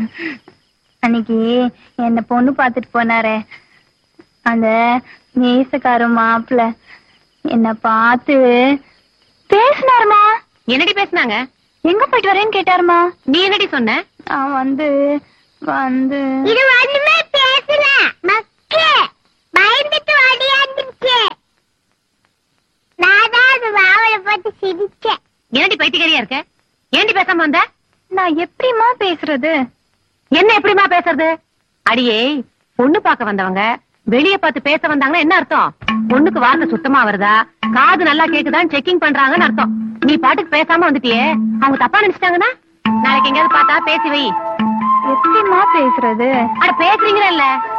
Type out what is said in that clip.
அன்னைக்கு என்ன பொண்ணு பார்த்துட்டு போனாரே அந்த நேசக்கார மாப்பிள்ள என்ன பார்த்து பேசினாருமா என்னடி பேசுனாங்க எங்க போயிட்டு வரேன்னு கேட்டாருமா நீ என்னடி சொன்ன நான் வந்து வந்து இது ஒண்ணுமே பேசல மக்கே பயந்துட்டு ஓடியாந்துச்சு நான் தான் அது வாவலை பார்த்து சிரிச்சேன் என்னடி பைத்தியக்காரியா இருக்க ஏண்டி பேசாம வந்த நான் எப்படிமா பேசுறது என்ன எப்படிமா பேசுறது அடியே பொண்ணு பார்க்க வந்தவங்க வெளிய பார்த்து பேச வந்தாங்கன்னா என்ன அர்த்தம் பொண்ணுக்கு வார்த்தை சுத்தமா வருதா காது நல்லா கேக்குதான்னு செக்கிங் பண்றாங்கன்னு அர்த்தம் நீ பாட்டுக்கு பேசாம வந்துட்டியே அவங்க தப்பா நினைச்சிட்டாங்கன்னா நாளைக்கு எங்கேயாவது பார்த்தா பேசி வை எப்படிமா பேசுறது அட பேசுறீங்களா இல்ல